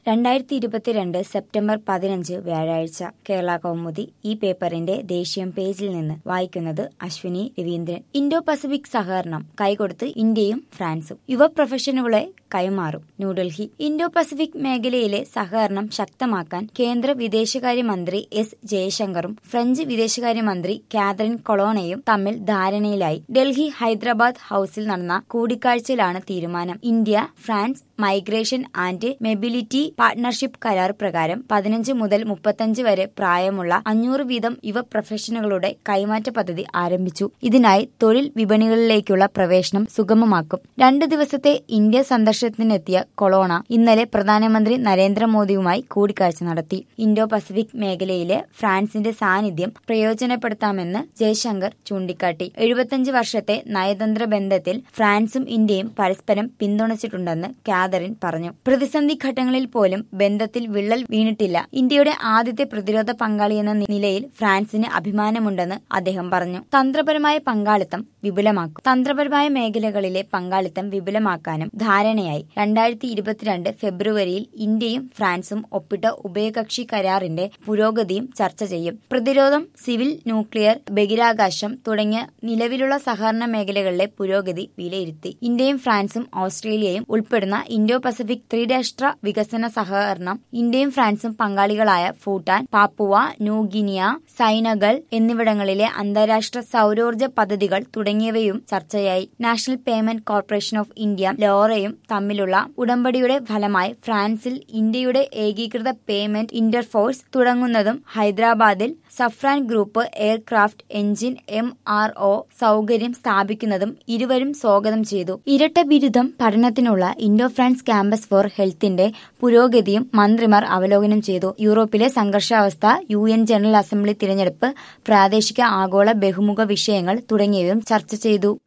രണ്ടായിരത്തി ഇരുപത്തിരണ്ട് സെപ്റ്റംബർ പതിനഞ്ച് വ്യാഴാഴ്ച കേരള കൗമുദി ഈ പേപ്പറിന്റെ ദേശീയം പേജിൽ നിന്ന് വായിക്കുന്നത് അശ്വിനി രവീന്ദ്രൻ ഇൻഡോ പസഫിക് സഹകരണം കൈകൊടുത്ത് ഇന്ത്യയും ഫ്രാൻസും യുവ പ്രൊഫഷനുകളെ കൈമാറും ന്യൂഡൽഹി ഇൻഡോ പസഫിക് മേഖലയിലെ സഹകരണം ശക്തമാക്കാൻ കേന്ദ്ര വിദേശകാര്യമന്ത്രി എസ് ജയശങ്കറും ഫ്രഞ്ച് വിദേശകാര്യമന്ത്രി കാതറിൻ കൊളോണയും തമ്മിൽ ധാരണയിലായി ഡൽഹി ഹൈദരാബാദ് ഹൌസിൽ നടന്ന കൂടിക്കാഴ്ചയിലാണ് തീരുമാനം India France migration and mobility partnership കരാർ പ്രകാരം പതിനഞ്ച് മുതൽ മുപ്പത്തഞ്ച് വരെ പ്രായമുള്ള അഞ്ഞൂറ് വീതം യുവ പ്രൊഫഷണലുകളുടെ കൈമാറ്റ പദ്ധതി ആരംഭിച്ചു ഇതിനായി തൊഴിൽ വിപണികളിലേക്കുള്ള പ്രവേശനം സുഗമമാക്കും രണ്ട് ദിവസത്തെ ഇന്ത്യ സന്ദർശനത്തിനെത്തിയ കൊളോണ ഇന്നലെ പ്രധാനമന്ത്രി നരേന്ദ്രമോദിയുമായി കൂടിക്കാഴ്ച നടത്തി ഇൻഡോ പസഫിക് മേഖലയിലെ ഫ്രാൻസിന്റെ സാന്നിധ്യം പ്രയോജനപ്പെടുത്താമെന്ന് ജയശങ്കർ ചൂണ്ടിക്കാട്ടി എഴുപത്തിയഞ്ച് വർഷത്തെ നയതന്ത്ര ബന്ധത്തിൽ ഫ്രാൻസും ഇന്ത്യയും പരസ്പരം പിന്തുണച്ചിട്ടുണ്ടെന്ന് കാതറിൻ പറഞ്ഞു പ്രതിസന്ധി ഘട്ടങ്ങളിൽ പോലും ബന്ധത്തിൽ വിള്ളൽ വീണിട്ടില്ല ഇന്ത്യയുടെ ആദ്യത്തെ പ്രതിരോധ പങ്കാളി എന്ന നിലയിൽ ഫ്രാൻസിന് അഭിമാനമുണ്ടെന്ന് അദ്ദേഹം പറഞ്ഞു തന്ത്രപരമായ പങ്കാളിത്തം വിപുലമാക്കും തന്ത്രപരമായ മേഖലകളിലെ പങ്കാളിത്തം വിപുലമാക്കാനും ധാരണയായി രണ്ടായിരത്തി ഇരുപത്തിരണ്ട് ഫെബ്രുവരിയിൽ ഇന്ത്യയും ഫ്രാൻസും ഒപ്പിട്ട ഉഭയകക്ഷി കരാറിന്റെ പുരോഗതിയും ചർച്ച ചെയ്യും പ്രതിരോധം സിവിൽ ന്യൂക്ലിയർ ബഹിരാകാശം തുടങ്ങിയ നിലവിലുള്ള സഹകരണ മേഖലകളിലെ പുരോഗതി വിലയിരുത്തി ഇന്ത്യയും ഫ്രാൻസും ഓസ്ട്രേലിയയും ഉൾപ്പെടുന്ന ഇൻഡോ പസഫിക് ത്രിരാഷ്ട്ര വികസന സഹകരണം ഇന്ത്യയും ഫ്രാൻസും പങ്കാളികളായ ഭൂട്ടാൻ പാപ്പുവ ന്യൂഗിനിയ സൈനകൾ എന്നിവിടങ്ങളിലെ അന്താരാഷ്ട്ര സൌരോർജ്ജ പദ്ധതികൾ തുടങ്ങിയവയും ചർച്ചയായി national payment corporation of India ലോറയും തമ്മിലുള്ള ഉടമ്പടിയുടെ ഫലമായി ഫ്രാൻസിൽ ഇന്ത്യയുടെ ഏകീകൃത പേയ്മെന്റ് ഇന്റർഫോഴ്സ് തുടങ്ങുന്നതും ഹൈദരാബാദിൽ Safran group aircraft engine M R O സൗകര്യം സ്ഥാപിക്കുന്നതും ഇരുവരും സ്വാഗതം ചെയ്തു ഇരട്ട ബിരുദം പഠനത്തിനുള്ള ഇൻഡോ ഫ്രാൻസ് ക്യാമ്പസ് ഫോർ ഹെൽത്തിന്റെ പുരോഗതിയും മന്ത്രിമാർ അവലോകനം ചെയ്തു യൂറോപ്പിലെ സംഘർഷാവസ്ഥ യു എൻ ജനറൽ അസംബ്ലി തിരഞ്ഞെടുപ്പ് പ്രാദേശിക ആഗോള ബഹുമുഖ വിഷയങ്ങൾ തുടങ്ങിയവയും ചർച്ച ചെയ്തു